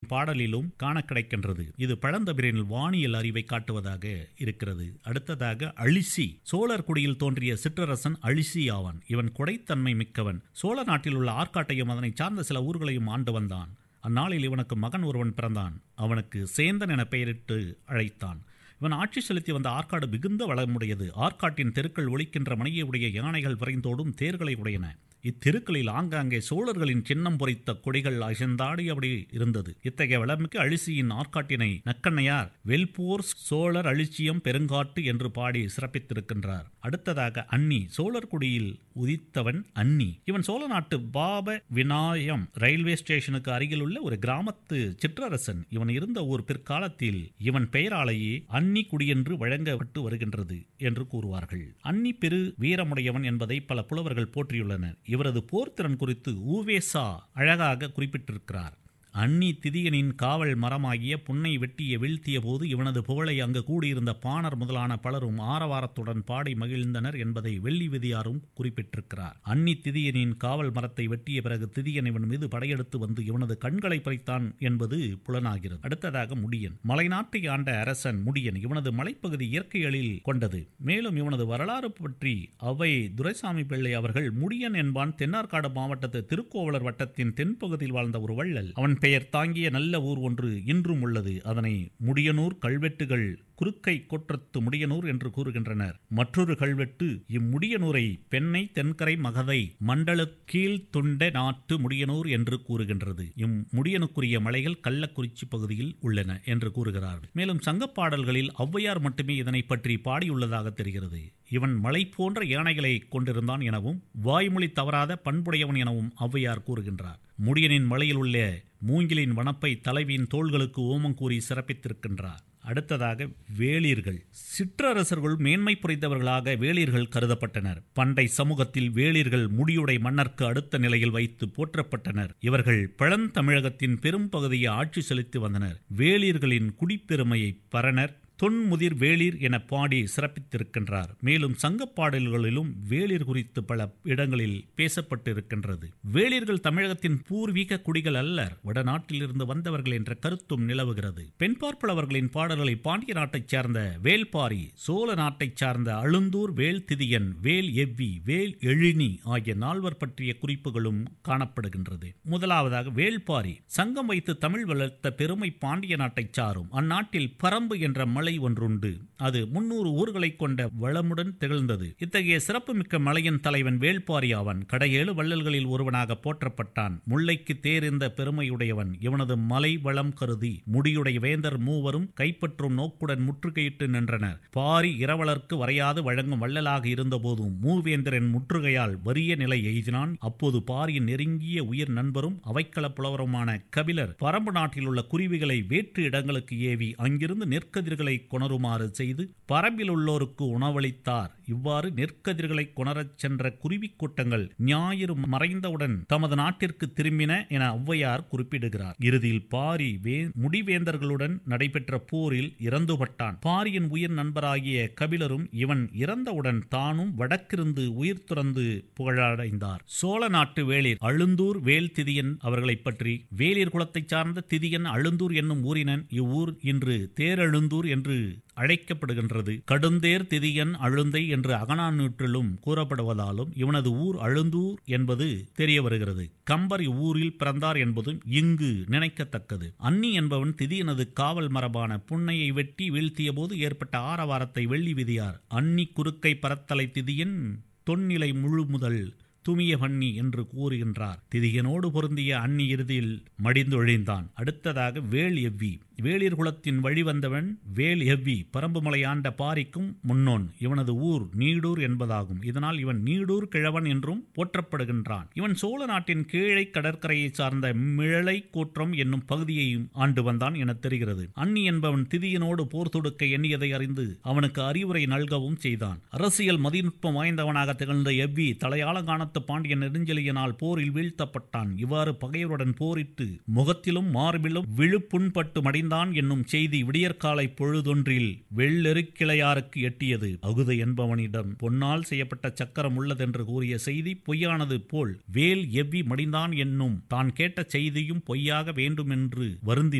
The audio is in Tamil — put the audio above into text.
பாடலிலும் காண கிடைக்கின்றது இது பழந்தமிழின் வானியல் அறிவை காட்டுவதாக இருக்கிறது அடுத்ததாக அழிசி சோழர் குடியில் தோன்றிய சிற்றரசன் அழிசி ஆவான் இவன் கொடைத்தன்மை மிக்கவன் சோழ நாட்டில் உள்ள ஆற்காட்டையும் அதனை சார்ந்த சில ஊர்களையும் ஆண்டு வந்தான் அந்நாளில் இவனுக்கு மகன் ஒருவன் பிறந்தான் அவனுக்கு சேந்தன் என பெயரிட்டு அழைத்தான் இவன் ஆட்சி செலுத்தி வந்த ஆற்காடு மிகுந்த வளமுடையது ஆற்காட்டின் தெருக்கள் ஒழிக்கின்ற மணியுடைய யானைகள் விரைந்தோடும் தேர்களை உடையன இத்தெருக்களில் ஆங்காங்கே சோழர்களின் சின்னம் பொறித்த கொடிகள் அசைந்தாடியபடி இருந்தது இத்தகைய வளமிக்க அழிசியின் ஆற்காட்டினை நக்கண்ணையார் வெல்போர் சோழர் அழிச்சியம் பெருங்காட்டு என்று பாடி சிறப்பித்திருக்கின்றார் அடுத்ததாக அன்னி சோழர் குடியில் உதித்தவன் அன்னி இவன் சோழ நாட்டு பாப விநாயம் ரயில்வே ஸ்டேஷனுக்கு அருகில் உள்ள ஒரு கிராமத்து சிற்றரசன் இவன் இருந்த ஊர் பிற்காலத்தில் இவன் பெயராலேயே அன்னி குடியென்று வழங்கப்பட்டு வருகின்றது என்று கூறுவார்கள் அன்னி பெரு வீரமுடையவன் என்பதை பல புலவர்கள் போற்றியுள்ளனர் இவரது போர்த்திறன் குறித்து ஊவேசா அழகாக குறிப்பிட்டிருக்கிறார் அன்னி திதியனின் காவல் மரமாகிய புன்னை வெட்டிய வீழ்த்திய போது இவனது புகழை அங்கு கூடியிருந்த பாணர் முதலான பலரும் ஆரவாரத்துடன் பாடி மகிழ்ந்தனர் என்பதை வெள்ளி விதியாரும் குறிப்பிட்டிருக்கிறார் அன்னி திதியனின் காவல் மரத்தை வெட்டிய பிறகு திதியன் இவன் மீது படையெடுத்து வந்து இவனது கண்களை பறித்தான் என்பது புலனாகிறது அடுத்ததாக முடியன் மலைநாட்டை ஆண்ட அரசன் முடியன் இவனது மலைப்பகுதி இயற்கை எழில் கொண்டது மேலும் இவனது வரலாறு பற்றி அவை துரைசாமி பிள்ளை அவர்கள் முடியன் என்பான் தென்னார்காடு மாவட்டத்து திருக்கோவலர் வட்டத்தின் தென்பகுதியில் வாழ்ந்த ஒரு வள்ளல் அவன் பெயர் தாங்கிய நல்ல ஊர் ஒன்று இன்றும் உள்ளது அதனை முடியனூர் கல்வெட்டுகள் குறுக்கை கொற்றத்து முடியனூர் என்று கூறுகின்றனர் மற்றொரு கல்வெட்டு இம்முடியனூரை பெண்ணை தென்கரை மகதை மண்டல கீழ் துண்ட நாட்டு முடியனூர் என்று கூறுகின்றது இம்முடியனுக்குரிய மலைகள் கள்ளக்குறிச்சி பகுதியில் உள்ளன என்று கூறுகிறார்கள் மேலும் சங்கப்பாடல்களில் ஔவையார் மட்டுமே இதனை பற்றி பாடியுள்ளதாக தெரிகிறது இவன் மலை போன்ற யானைகளை கொண்டிருந்தான் எனவும் வாய்மொழி தவறாத பண்புடையவன் எனவும் ஔவையார் கூறுகின்றார் முடியனின் மலையில் உள்ள மூங்கிலின் வனப்பை தலைவியின் தோள்களுக்கு ஓமம் கூறி சிறப்பித்திருக்கின்றார் அடுத்ததாக வேளிர்கள் சிற்றரசர்கள் மேன்மை புரிந்தவர்களாக வேளிர்கள் கருதப்பட்டனர் பண்டை சமூகத்தில் வேளிர்கள் முடியுடை மன்னர்க்கு அடுத்த நிலையில் வைத்து போற்றப்பட்டனர் இவர்கள் பழந்தமிழகத்தின் பெரும் பகுதியை ஆட்சி செலுத்தி வந்தனர் வேளிர்களின் குடிப்பெருமையை பரணர் தொன்முதிர் வேளிர் என பாடி சிறப்பித்திருக்கின்றார் மேலும் சங்கப் பாடல்களிலும் வேளிர் குறித்து பல இடங்களில் பேசப்பட்டிருக்கின்றது வேளிர்கள் தமிழகத்தின் பூர்வீக குடிகள் அல்லர் வடநாட்டிலிருந்து வந்தவர்கள் என்ற கருத்தும் நிலவுகிறது பெண்பார்ப்பளவர்களின் பாடல்களை பாண்டிய நாட்டைச் சார்ந்த வேல்பாரி சோழ நாட்டைச் சார்ந்த அழுந்தூர் வேல் திதியன் வேல் எவ்வி வேல் எழினி ஆகிய நால்வர் பற்றிய குறிப்புகளும் காணப்படுகின்றது முதலாவதாக வேல்பாரி சங்கம் வைத்து தமிழ் வளர்த்த பெருமை பாண்டிய நாட்டைச் சாரும் அந்நாட்டில் பரம்பு என்ற மலை ஒன்றுண்டு அது முன்னூறு ஊர்களை கொண்ட வளமுடன் திகழ்ந்தது இத்தகைய சிறப்புமிக்க மலையின் தலைவன் வேல்பாரி ஆவன் கடையேழு வள்ளல்களில் ஒருவனாக போற்றப்பட்டான் முல்லைக்கு தேர்ந்த பெருமையுடையவன் இவனது மலை வளம் கருதி முடியுடைய வேந்தர் மூவரும் கைப்பற்றும் நோக்குடன் முற்றுகையிட்டு நின்றனர் பாரி இரவலர்க்கு வரையாது வழங்கும் வள்ளலாக இருந்தபோதும் மூவேந்தரின் முற்றுகையால் வறிய நிலை எய்தினான் அப்போது பாரியின் நெருங்கிய உயிர் நண்பரும் அவைக்கள புலவருமான கபிலர் பரம்பு நாட்டில் உள்ள குருவிகளை வேற்று இடங்களுக்கு ஏவி அங்கிருந்து நெற்கதிர்களை கொணருமாறு செய்து பரம்பில் உள்ளோருக்கு உணவளித்தார் இவ்வாறு நெற்கதிர்களை கொணரச் சென்ற குருவி கூட்டங்கள் ஞாயிறு மறைந்தவுடன் தமது நாட்டிற்கு திரும்பின என ஔவையார் குறிப்பிடுகிறார் இறுதியில் பாரி வே முடிவேந்தர்களுடன் நடைபெற்ற போரில் இறந்துபட்டான் பாரியின் உயிர் நண்பராகிய கபிலரும் இவன் இறந்தவுடன் தானும் வடக்கிருந்து உயிர் துறந்து புகழடைந்தார் சோழ நாட்டு வேளிர் அழுந்தூர் வேல் திதியன் அவர்களைப் பற்றி வேளிர் குலத்தைச் சார்ந்த திதியன் அழுந்தூர் என்னும் ஊரினன் இவ்வூர் இன்று தேரெழுந்தூர் என்று அழைக்கப்படுகின்றது கடுந்தேர் திதியன் அழுந்தை என்று அகனானூற்றிலும் கூறப்படுவதாலும் இவனது ஊர் அழுந்தூர் என்பது தெரிய வருகிறது கம்பர் இவ்வூரில் பிறந்தார் என்பதும் இங்கு நினைக்கத்தக்கது அன்னி என்பவன் திதியனது காவல் மரபான புன்னையை வெட்டி வீழ்த்திய போது ஏற்பட்ட ஆரவாரத்தை வெள்ளி விதியார் அன்னி குறுக்கை பரத்தலை திதியன் தொன்னிலை முழு முதல் துமிய பண்ணி என்று கூறுகின்றார் திதியனோடு பொருந்திய அன்னி இறுதியில் மடிந்தொழிந்தான் அடுத்ததாக வேல் எவ்வி வேளிர் குலத்தின் வழிவந்தவன் வேல் எவ்வி பரம்புமலை ஆண்ட பாரிக்கும் முன்னோன் இவனது ஊர் நீடூர் என்பதாகும் இதனால் இவன் நீடூர் கிழவன் என்றும் போற்றப்படுகின்றான் இவன் சோழ நாட்டின் கீழை கடற்கரையை சார்ந்த மிழலை கூற்றம் என்னும் பகுதியையும் ஆண்டு வந்தான் என தெரிகிறது அன்னி என்பவன் திதியனோடு போர் தொடுக்க எண்ணியதை அறிந்து அவனுக்கு அறிவுரை நல்கவும் செய்தான் அரசியல் மதிநுட்பம் வாய்ந்தவனாக திகழ்ந்த எவ்வி தலையாளங்கானத்து பாண்டிய நெடுஞ்செலியனால் போரில் வீழ்த்தப்பட்டான் இவ்வாறு பகைவருடன் போரிட்டு முகத்திலும் மார்பிலும் விழுப்புண்பட்டு மடிந்தான் என்னும் செய்தி விடியற்காலை பொழுதொன்றில் வெள்ளெருக்கிளையாருக்கு எட்டியது அகுத என்பவனிடம் பொன்னால் செய்யப்பட்ட சக்கரம் உள்ளதென்று கூறிய செய்தி பொய்யானது போல் வேல் எவ்வி மடிந்தான் என்னும் தான் கேட்ட செய்தியும் பொய்யாக வேண்டுமென்று வருந்தி